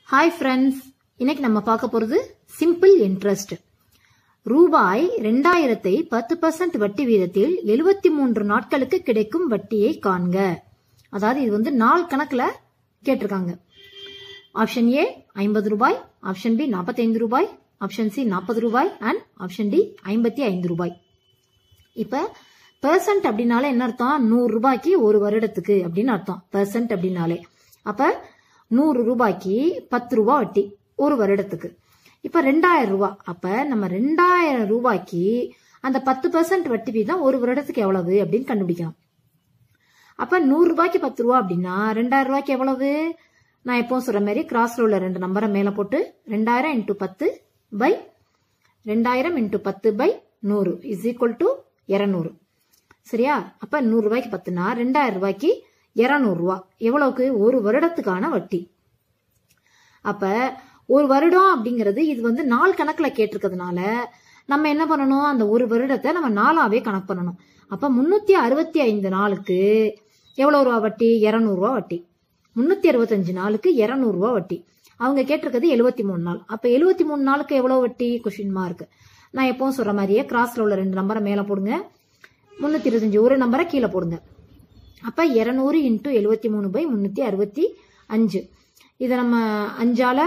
hi friends இன்னைக்கு நம்ம பார்க்க போறது சிம்பிள் இன்ட்ரெஸ்ட் ரூபாய் ரெண்டாயிரத்தை பத்து பர்சன்ட் வட்டி வீதத்தில் எழுபத்தி மூன்று நாட்களுக்கு கிடைக்கும் வட்டியை காண்க அதாவது இது வந்து நாள் கணக்குல கேட்டிருக்காங்க ஆப்ஷன் ஏ ஐம்பது ரூபாய் ஆப்ஷன் பி நாற்பத்தைந்து ரூபாய் ஆப்ஷன் சி நாற்பது ரூபாய் அண்ட் ஆப்ஷன் டி ஐம்பத்தி ஐந்து ரூபாய் இப்ப பெர்சன்ட் அப்படின்னாலே என்ன அர்த்தம் நூறு ரூபாய்க்கு ஒரு வருடத்துக்கு அப்படின்னு அர்த்தம் பெர்சன்ட் அப்படின்னாலே அப்ப நூறு ரூபாய்க்கு பத்து ரூபாய் வட்டி ஒரு வருடத்துக்கு இப்ப ரெண்டாயிரம் ரூபாய் அப்ப நம்ம ரெண்டாயிரம் ரூபாய்க்கு அந்த பத்து பெர்சன்ட் வட்டி வீதம் ஒரு வருடத்துக்கு எவ்வளவு அப்படின்னு கண்டுபிடிக்கணும் அப்ப நூறு ரூபாய்க்கு பத்து ரூபா அப்படின்னா ரெண்டாயிரம் ரூபாய்க்கு எவ்வளவு நான் எப்பவும் சொல்ற மாதிரி கிராஸ்ல உள்ள ரெண்டு நம்பரை மேல போட்டு ரெண்டாயிரம் இன்டூ பத்து பை ரெண்டாயிரம் இன்டூ பத்து பை நூறு இஸ் ஈக்குவல் டு இருநூறு சரியா அப்ப நூறு ரூபாய்க்கு பத்துனா ரெண்டாயிரம் ரூபாய்க்கு இருநூறு ரூபா எவ்வளவுக்கு ஒரு வருடத்துக்கான வட்டி அப்ப ஒரு வருடம் அப்படிங்கிறது இது வந்து நாள் கணக்குல கேட்டிருக்கிறதுனால நம்ம என்ன பண்ணணும் அந்த ஒரு வருடத்தை நம்ம நாளாவே கணக்கு பண்ணணும் அப்ப முன்னூத்தி அறுபத்தி ஐந்து நாளுக்கு எவ்வளவு ரூபா வட்டி இருநூறு ரூபா வட்டி முன்னூத்தி அறுபத்தஞ்சு நாளுக்கு இருநூறு ரூபா வட்டி அவங்க கேட்டிருக்கிறது எழுபத்தி மூணு நாள் அப்ப எழுபத்தி மூணு நாளுக்கு எவ்வளவு வட்டி கொஸ்டின் மார்க் நான் எப்பவும் சொல்ற மாதிரியே கிராஸ்ல உள்ள ரெண்டு நம்பரை மேல போடுங்க முன்னூத்தி இருபத்தஞ்சு ஒரு நம்பரை கீழே போடுங்க அப்ப இருநூறு இன்டூ எழுபத்தி மூணு பை முன்னூத்தி அறுபத்தி அஞ்சு இதை நம்ம அஞ்சால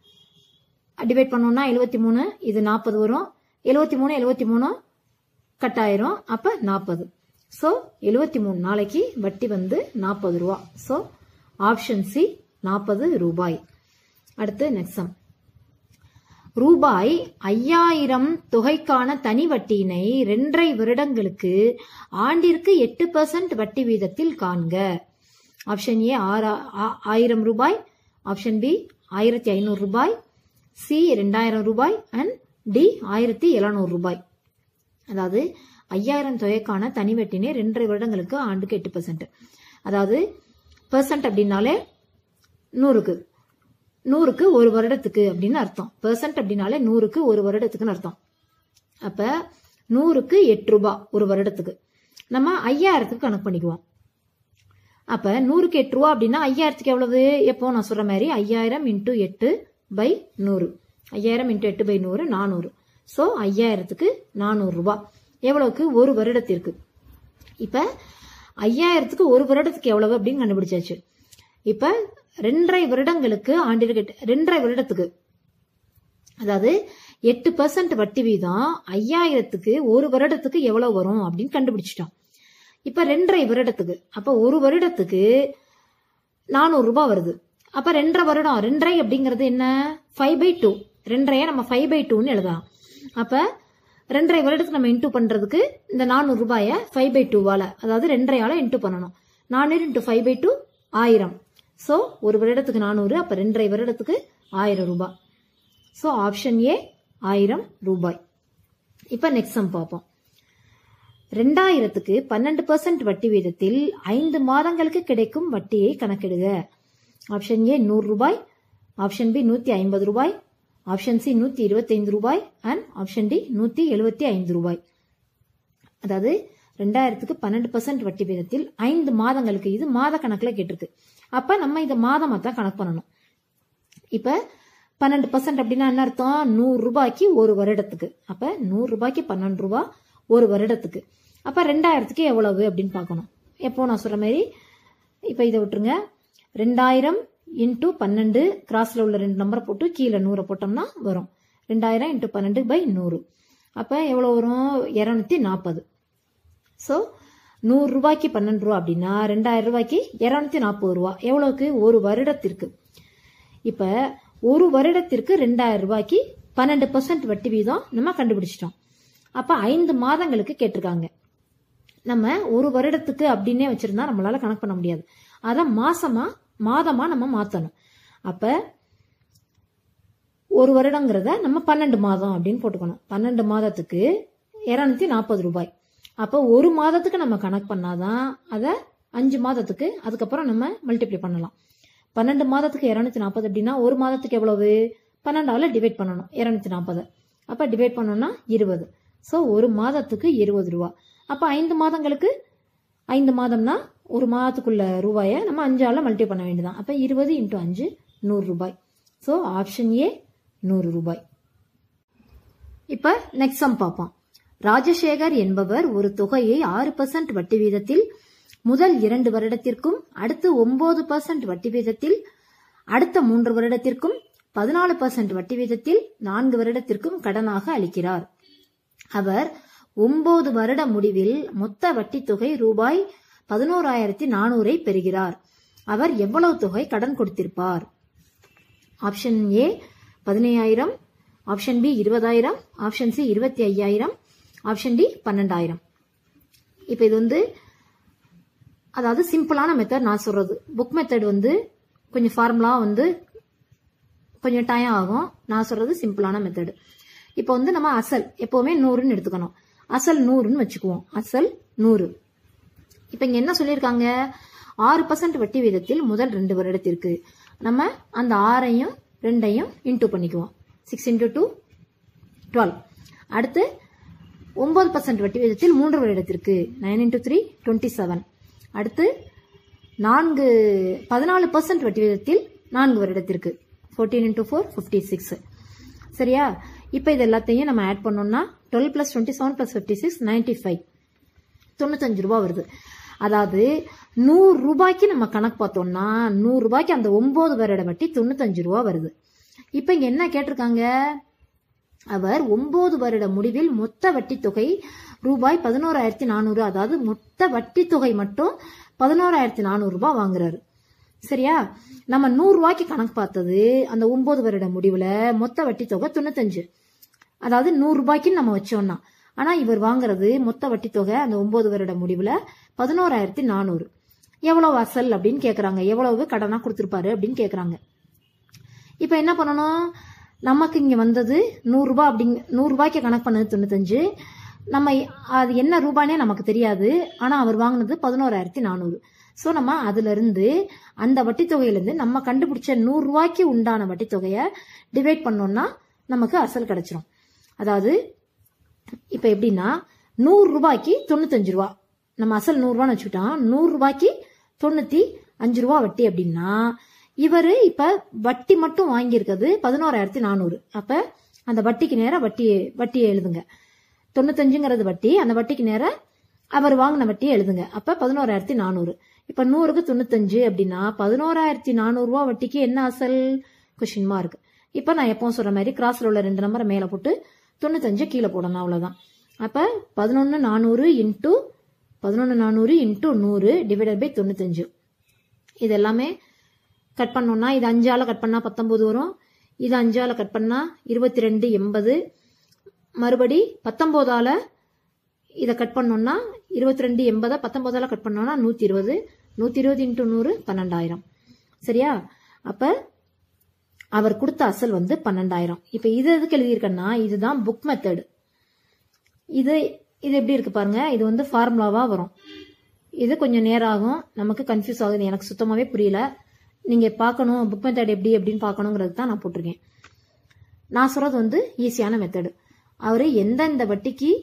டிவைட் பண்ணோம்னா எழுபத்தி மூணு இது நாற்பது வரும் எழுபத்தி மூணு எழுபத்தி மூணு கட் ஆயிரும் அப்ப நாற்பது ஸோ எழுபத்தி மூணு நாளைக்கு வட்டி வந்து நாற்பது ரூபா ஸோ ஆப்ஷன் சி நாற்பது ரூபாய் அடுத்து நெக்ஸ்ட் சம் ரூபாய் ஐயாயிரம் தொகைக்கான தனி வட்டியினை இரண்டரை வருடங்களுக்கு ஆண்டிற்கு எட்டு பர்சன்ட் வட்டி வீதத்தில் காண்க ஆப்ஷன் ஏ ஆயிரம் ரூபாய் ஆப்ஷன் பி ஆயிரத்தி ஐநூறு ரூபாய் சி ரெண்டாயிரம் ரூபாய் அண்ட் டி ஆயிரத்தி எழுநூறு ரூபாய் அதாவது ஐயாயிரம் தொகைக்கான தனி வட்டினை ரெண்டரை வருடங்களுக்கு ஆண்டுக்கு எட்டு பர்சன்ட் அதாவது பெர்சன்ட் அப்படின்னாலே நூறுக்கு நூறுக்கு ஒரு வருடத்துக்கு அப்படின்னு அர்த்தம் பெர்சன்ட் அப்படின்னாலே நூறுக்கு ஒரு வருடத்துக்குன்னு அர்த்தம் அப்ப நூறுக்கு எட்டு ரூபாய் ஒரு வருடத்துக்கு நம்ம ஐயாயிரத்துக்கு கணக்கு பண்ணிக்குவோம் அப்ப நூறுக்கு எட்டு ரூபா அப்படின்னா ஐயாயிரத்துக்கு எவ்வளவு எப்போ நான் சொல்ற மாதிரி ஐயாயிரம் இன்டூ எட்டு பை நூறு ஐயாயிரம் இன்டூ எட்டு பை நூறு நானூறு ஸோ ஐயாயிரத்துக்கு நானூறு ரூபாய் எவ்வளவுக்கு ஒரு வருடத்திற்கு இப்ப ஐயாயிரத்துக்கு ஒரு வருடத்துக்கு எவ்வளவு அப்படின்னு கண்டுபிடிச்சாச்சு இப்ப ரெண்டரை வருடங்களுக்கு ஆண்டிற்கு ரெண்டரை வருடத்துக்கு அதாவது எட்டு பர்சன்ட் வட்டி வீதம் ஐயாயிரத்துக்கு ஒரு வருடத்துக்கு எவ்வளவு வரும் அப்படின்னு கண்டுபிடிச்சிட்டோம் இப்ப ரெண்டரை வருடத்துக்கு அப்ப ஒரு வருடத்துக்கு நானூறு ரூபாய் வருது அப்ப ரெண்டரை வருடம் ரெண்டரை அப்படிங்கிறது என்ன ஃபைவ் பை டூ ரெண்டரைய நம்ம ஃபைவ் பை டூன்னு எழுதலாம் அப்ப ரெண்டரை வருடத்துக்கு நம்ம இன்டூ பண்றதுக்கு இந்த நானூறு ரூபாய ஃபைவ் பை டூவால அதாவது ரெண்டரையால இன்டூ பண்ணணும் நானூறு இன்டூ ஃபைவ் பை டூ ஆயிரம் ஸோ ஒரு வருடத்துக்கு நானூறு அப்ப ரெண்டரை வருடத்துக்கு ஆயிரம் ரூபாய் ஸோ ஆப்ஷன் ஏ ஆயிரம் ரூபாய் இப்ப நெக்ஸ்ட் சம் பார்ப்போம் ரெண்டாயிரத்துக்கு பன்னெண்டு பர்சன்ட் வட்டி வீதத்தில் ஐந்து மாதங்களுக்கு கிடைக்கும் வட்டியை கணக்கிடுக ஆப்ஷன் ஏ நூறு ரூபாய் ஆப்ஷன் பி நூத்தி ஐம்பது ரூபாய் ஆப்ஷன் சி நூத்தி இருபத்தைந்து ரூபாய் அண்ட் ஆப்ஷன் டி நூத்தி எழுபத்தி ஐந்து ரூபாய் அதாவது ரெண்டாயிரத்துக்கு பன்னெண்டு பர்சன்ட் வட்டி வீதத்தில் ஐந்து மாதங்களுக்கு இது மாத கணக்குல கேட்டிருக்கு அப்ப நம்ம இதை மாதமா தான் கணக்கு பண்ணணும் இப்ப பன்னெண்டு பர்சன்ட் அப்படின்னா என்ன அர்த்தம் நூறு ரூபாய்க்கு ஒரு வருடத்துக்கு அப்ப நூறு ரூபாய்க்கு பன்னெண்டு ரூபாய் ஒரு வருடத்துக்கு அப்ப ரெண்டாயிரத்துக்கு எவ்வளவு அப்படின்னு பார்க்கணும் எப்போ நான் சொல்ற மாதிரி இப்ப இதை விட்டுருங்க ரெண்டாயிரம் இன்டூ பன்னெண்டு கிராஸ்ல உள்ள ரெண்டு நம்பரை போட்டு கீழே நூறை போட்டோம்னா வரும் ரெண்டாயிரம் இன்டூ பன்னெண்டு பை நூறு அப்ப எவ்வளவு வரும் இருநூத்தி நாற்பது ஸோ நூறு ரூபாய்க்கு பன்னெண்டு ரூபா அப்படின்னா ரெண்டாயிரம் ரூபாய்க்கு இருநூத்தி நாற்பது ரூபா எவ்வளவுக்கு ஒரு வருடத்திற்கு இப்ப ஒரு வருடத்திற்கு ரெண்டாயிரம் ரூபாய்க்கு பன்னெண்டு பர்சன்ட் வட்டி வீதம் நம்ம கண்டுபிடிச்சிட்டோம் அப்ப ஐந்து மாதங்களுக்கு கேட்டிருக்காங்க நம்ம ஒரு வருடத்துக்கு அப்படின்னே வச்சிருந்தா நம்மளால கணக்கு பண்ண முடியாது அத மாசமா மாதமா நம்ம மாத்தணும் அப்ப ஒரு வருடங்கிறத நம்ம பன்னெண்டு மாதம் அப்படின்னு போட்டுக்கணும் பன்னெண்டு மாதத்துக்கு இருநூத்தி நாற்பது ரூபாய் அப்போ ஒரு மாதத்துக்கு நம்ம கணக்கு பண்ணாதான் அதை அஞ்சு மாதத்துக்கு அதுக்கப்புறம் நம்ம மல்டிப்ளை பண்ணலாம் பன்னெண்டு மாதத்துக்கு இருநூத்தி நாற்பது அப்படின்னா ஒரு மாதத்துக்கு எவ்வளவு பன்னெண்டால டிவைட் பண்ணணும் இருநூத்தி நாற்பது அப்ப டிவைட் பண்ணோம்னா இருபது ஸோ ஒரு மாதத்துக்கு இருபது ரூபா அப்ப ஐந்து மாதங்களுக்கு ஐந்து மாதம்னா ஒரு மாதத்துக்குள்ள ரூபாயை நம்ம அஞ்சால மல்டிப்ளை பண்ண வேண்டியதான் அப்ப இருபது இன்டூ அஞ்சு நூறு ரூபாய் ஸோ ஆப்ஷன் ஏ நூறு ரூபாய் இப்ப நெக்ஸ்ட் சம் பார்ப்போம் ராஜசேகர் என்பவர் ஒரு தொகையை ஆறு பர்சன்ட் வட்டி வீதத்தில் முதல் இரண்டு வருடத்திற்கும் அடுத்து ஒன்பது பர்சன்ட் வட்டி வீதத்தில் அடுத்த மூன்று வருடத்திற்கும் பதினாலு பர்சன்ட் வட்டி வீதத்தில் நான்கு வருடத்திற்கும் கடனாக அளிக்கிறார் அவர் ஒன்பது வருட முடிவில் மொத்த வட்டி தொகை ரூபாய் பதினோராயிரத்தி நானூறை பெறுகிறார் அவர் எவ்வளவு தொகை கடன் கொடுத்திருப்பார் ஆப்ஷன் ஏ பதினையாயிரம் ஆப்ஷன் பி இருபதாயிரம் ஆப்ஷன் சி இருபத்தி ஐயாயிரம் ஆப்ஷன் டி பன்னெண்டாயிரம் இப்போ இது வந்து அதாவது சிம்பிளான மெத்தட் நான் சொல்றது புக் மெத்தட் வந்து கொஞ்சம் ஃபார்முலா வந்து கொஞ்சம் டைம் ஆகும் நான் சொல்றது சிம்பிளான மெத்தடு இப்போ வந்து நம்ம அசல் எப்பவுமே நூறுன்னு எடுத்துக்கணும் அசல் நூறுன்னு வச்சுக்குவோம் அசல் நூறு இப்போ இங்க என்ன சொல்லியிருக்காங்க ஆறு பர்சன்ட் வட்டி வீதத்தில் முதல் ரெண்டு வருடத்திற்கு நம்ம அந்த ஆறையும் ரெண்டையும் இன்டூ பண்ணிக்குவோம் சிக்ஸ் இன்டூ டூ டுவெல் அடுத்து ஒன்பது பர்சன்ட் வட்டி விகிதத்தில் மூன்று வருடத்திற்கு nine into three twenty seven அடுத்து நான்கு பதினாலு பர்சன்ட் வட்டி விகிதத்தில் நான்கு வருடத்திற்கு fourteen into four fifty six சரியா இப்போ இது எல்லாத்தையும் நம்ம ஆட் பண்ணோம்னா twelve plus twenty seven plus fifty six ninety five தொண்ணூத்தஞ்சு ரூபா வருது அதாவது நூறு ரூபாய்க்கு நம்ம கணக்கு பார்த்தோம்னா நூறு ரூபாய்க்கு அந்த ஒன்பது வருட வட்டி தொண்ணூத்தஞ்சு ரூபா வருது இப்போ இங்க என்ன கேட்டிருக்காங்க அவர் ஒன்பது வருட முடிவில் மொத்த வட்டி தொகை ரூபாய் பதினோராயிரத்தி நானூறு அதாவது மொத்த வட்டி தொகை மட்டும் பதினோராயிரத்தி நானூறு ரூபாய் வாங்குறாரு சரியா நம்ம நூறு ரூபாய்க்கு கணக்கு பார்த்தது அந்த ஒன்பது வருட முடிவுல மொத்த வட்டி தொகை தொண்ணூத்தஞ்சு அதாவது நூறு ரூபாய்க்குன்னு நம்ம வச்சோம்னா ஆனா இவர் வாங்குறது மொத்த வட்டி தொகை அந்த ஒன்பது வருட முடிவுல பதினோராயிரத்தி நானூறு எவ்வளவு அசல் அப்படின்னு கேக்குறாங்க எவ்வளவு கடனா கொடுத்திருப்பாரு அப்படின்னு கேக்குறாங்க இப்போ என்ன பண்ணணும் நமக்கு இங்க வந்தது நூறு ரூபாய் அப்படிங்க நூறு ரூபாய்க்கு கணக்கு பண்ணது தொண்ணூத்தஞ்சு நம்ம அது என்ன ரூபானே நமக்கு தெரியாது ஆனா அவர் வாங்கினது பதினோராயிரத்தி நானூறு ஸோ நம்ம அதுல இருந்து அந்த வட்டி தொகையிலிருந்து நம்ம கண்டுபிடிச்ச நூறு ரூபாய்க்கு உண்டான வட்டி தொகையை டிவைட் பண்ணோம்னா நமக்கு அசல் கிடைச்சிரும் அதாவது இப்ப எப்படின்னா நூறு ரூபாய்க்கு தொண்ணூத்தஞ்சு ரூபா நம்ம அசல் நூறு ரூபான்னு வச்சுக்கிட்டோம் நூறு ரூபாய்க்கு தொண்ணூத்தி அஞ்சு ரூபா வட்டி அப்படின்னா இவரு இப்ப வட்டி மட்டும் வாங்கியிருக்கிறது பதினோராயிரத்தி நானூறு அப்ப அந்த வட்டிக்கு நேரம் வட்டி வட்டியை எழுதுங்க தொண்ணூத்தஞ்சுங்கிறது வட்டி அந்த வட்டிக்கு நேரம் அவர் வாங்கின வட்டியை எழுதுங்க அப்ப பதினோராயிரத்தி நானூறு இப்ப நூறுக்கு தொண்ணூத்தஞ்சு அப்படின்னா பதினோராயிரத்தி நானூறு ரூபா வட்டிக்கு என்ன அசல் கொஷின் மார்க் இப்ப நான் எப்பவும் சொல்ற மாதிரி கிராஸ்ல உள்ள ரெண்டு நம்பரை மேல போட்டு தொண்ணூத்தஞ்சு கீழே போடணும் அவ்வளவுதான் அப்ப பதினொன்னு நானூறு இன்டூ பதினொன்னு நானூறு இன்டூ நூறு டிவைடட் பை தொண்ணூத்தஞ்சு இது எல்லாமே கட் பண்ணோம்னா இது அஞ்சால கட் பண்ணா பத்தொன்பது வரும் இது அஞ்சால கட் பண்ணா இருபத்தி ரெண்டு எண்பது மறுபடி பத்தொன்பதால இதை கட் பண்ணோம்னா இருபத்தி ரெண்டு எண்பதை பத்தொன்பதால கட் பண்ணோம்னா நூத்தி இருபது நூத்தி இருபது இன்டூ நூறு பன்னெண்டாயிரம் சரியா அப்ப அவர் கொடுத்த அசல் வந்து பன்னெண்டாயிரம் இப்ப இது எதுக்கு எழுதியிருக்கேன்னா இதுதான் புக் மெத்தடு இது இது எப்படி இருக்கு பாருங்க இது வந்து ஃபார்முலாவா வரும் இது கொஞ்சம் நேரம் ஆகும் நமக்கு கன்ஃபியூஸ் ஆகுது எனக்கு சுத்தமாவே புரியல நீங்க பார்க்கணும் புக் மெத்தட் எப்படி எப்படின்னு பார்க்கணுங்கிறது தான் நான் போட்டிருக்கேன் நான் சொல்றது வந்து ஈஸியான மெத்தடு அவரு எந்தெந்த வட்டிக்கு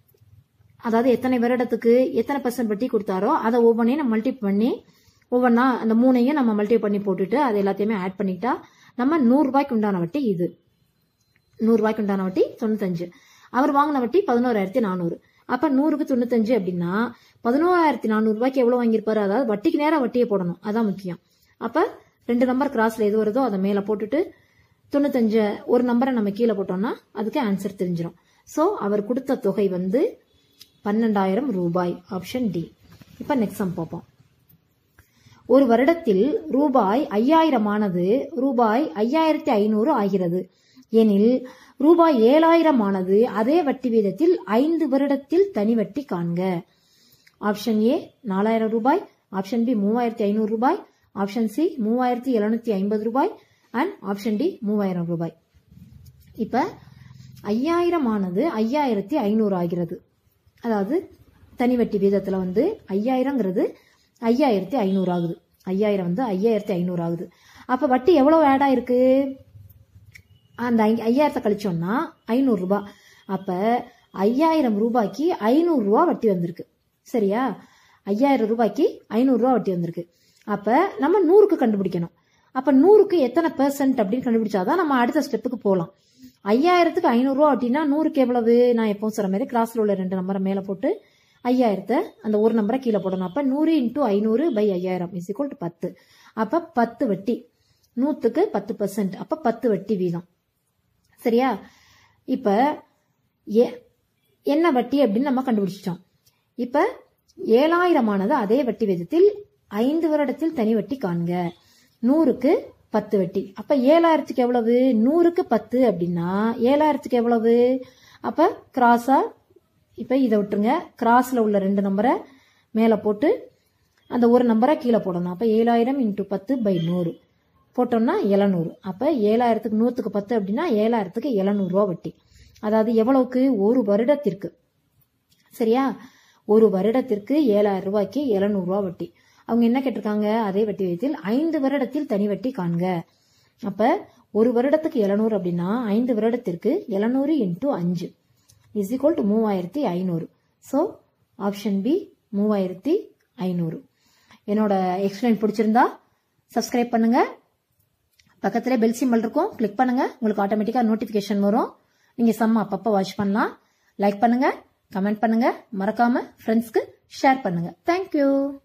அதாவது எத்தனை வருடத்துக்கு எத்தனை பர்சன்ட் வட்டி கொடுத்தாரோ அதை ஒவ்வொன்றையும் நம்ம மல்டி பண்ணி ஒவ்வொன்றா அந்த மூணையும் நம்ம மல்டி பண்ணி போட்டுட்டு அது எல்லாத்தையுமே ஆட் பண்ணிட்டா நம்ம நூறு ரூபாய்க்கு உண்டான வட்டி இது நூறு ரூபாய்க்கு உண்டான வட்டி தொண்ணூத்தஞ்சு அவர் வாங்கின வட்டி பதினோராயிரத்தி நானூறு அப்ப நூறுக்கு தொண்ணூத்தஞ்சு அப்படின்னா பதினோராயிரத்தி நானூறு ரூபாய்க்கு எவ்வளவு வாங்கியிருப்பாரு அதாவது வட்டிக்கு நேரம் வட்டியை போடணும் அதான் முக்கியம் அப்ப ரெண்டு நம்பர் கிராஸ்ல எது வருதோ அதை மேல போட்டுட்டு தொண்ணூத்தஞ்சு ஒரு நம்பரை நம்ம கீழே போட்டோம்னா அதுக்கு ஆன்சர் தெரிஞ்சிடும் சோ அவர் கொடுத்த தொகை வந்து பன்னெண்டாயிரம் ரூபாய் ஆப்ஷன் டி இப்ப நெக்ஸ்ட் சம் பார்ப்போம் ஒரு வருடத்தில் ரூபாய் ஐயாயிரம் ஆனது ரூபாய் ஐயாயிரத்தி ஐநூறு ஆகிறது எனில் ரூபாய் ஏழாயிரம் ஆனது அதே வட்டி வீதத்தில் ஐந்து வருடத்தில் தனி வட்டி காண்க ஆப்ஷன் ஏ நாலாயிரம் ரூபாய் ஆப்ஷன் பி மூவாயிரத்தி ஐநூறு ரூபாய் ஆப்ஷன் சி மூவாயிரத்தி எழுநூத்தி ஐம்பது ரூபாய் அண்ட் ஆப்ஷன் டி மூவாயிரம் ரூபாய் இப்ப ஐயாயிரம் ஆனது ஐயாயிரத்தி ஐநூறு ஆகிறது அதாவது தனி வட்டி வீதத்துல வந்து ஐயாயிரங்கிறது ஐயாயிரத்தி ஐநூறு ஆகுது ஐயாயிரம் வந்து ஐயாயிரத்தி ஐநூறு ஆகுது அப்ப வட்டி எவ்வளவு ஆட் ஆயிருக்கு அந்த ஐ- ஐயாயிரத்தை கழிச்சோம்னா ஐநூறு ரூபாய் அப்ப ஐயாயிரம் ரூபாய்க்கு ஐநூறு ரூபாய் வட்டி வந்திருக்கு சரியா ஐயாயிரம் ரூபாய்க்கு ஐநூறு ரூபாய் வட்டி வந்திருக்கு அப்ப நம்ம நூறுக்கு கண்டுபிடிக்கணும் அப்ப நூறுக்கு எத்தனை பெர்சன்ட் அப்படின்னு கண்டுபிடிச்சாதான் நம்ம அடுத்த ஸ்டெப்புக்கு போகலாம் ஐயாயிரத்துக்கு ஐநூறுரூவா அப்படின்னா நூறுக்கு எவ்வளவு நான் எப்பவும் சொல்ற மாதிரி கிராஸ்ல உள்ள ரெண்டு நம்பரை மேல போட்டு ஐயாயிரத்தை அந்த ஒரு நம்பரை கீழே போடணும் அப்ப நூறு இன்டூ ஐநூறு பை ஐயாயிரம் இஸ் ஈக்குவல் டு பத்து அப்ப பத்து வட்டி நூத்துக்கு பத்து பர்சன்ட் அப்ப பத்து வட்டி வீதம் சரியா இப்ப எ- என்ன வட்டி அப்படின்னு நம்ம கண்டுபிடிச்சிட்டோம் இப்ப ஏழாயிரமானது அதே வட்டி விதத்தில் ஐந்து வருடத்தில் தனி வட்டி காண்க நூறுக்கு பத்து வட்டி அப்ப ஏழாயிரத்துக்கு எவ்வளவு நூறுக்கு பத்து அப்படின்னா ஏழாயிரத்துக்கு எவ்வளவு அப்ப கிராஸா இப்ப இதை விட்டுருங்க கிராஸ்ல உள்ள ரெண்டு நம்பரை மேல போட்டு அந்த ஒரு நம்பரை கீழே போடணும் அப்ப ஏழாயிரம் இன்டூ பத்து பை நூறு போட்டோம்னா எழுநூறு அப்ப ஏழாயிரத்துக்கு நூற்றுக்கு பத்து அப்படின்னா ஏழாயிரத்துக்கு எழுநூறு ரூபா வட்டி அதாவது எவ்வளவுக்கு ஒரு வருடத்திற்கு சரியா ஒரு வருடத்திற்கு ஏழாயிரம் ரூபாய்க்கு எழுநூறு ரூபா வட்டி அவங்க என்ன கேட்டிருக்காங்க அதே வட்டி விகிதத்தில் ஐந்து வருடத்தில் தனி வட்டி காண்க அப்ப ஒரு வருடத்துக்கு எழுநூறு அப்படின்னா ஐந்து வருடத்திற்கு எழுநூறு இன்டூ அஞ்சு இஸ் ஈக்குவல் டு மூவாயிரத்தி ஐநூறு ஸோ ஆப்ஷன் பி மூவாயிரத்தி ஐநூறு என்னோட எக்ஸ்பிளைன் பிடிச்சிருந்தா சப்ஸ்கிரைப் பண்ணுங்க பக்கத்துல பெல் சிம்பல் இருக்கும் கிளிக் பண்ணுங்க உங்களுக்கு ஆட்டோமேட்டிக்கா நோட்டிபிகேஷன் வரும் நீங்க சம் அப்பப்போ வாட்ச் பண்ணலாம் லைக் பண்ணுங்க கமெண்ட் பண்ணுங்க மறக்காம ஃப்ரெண்ட்ஸ்க்கு ஷேர் பண்ணுங்க தேங்க்யூ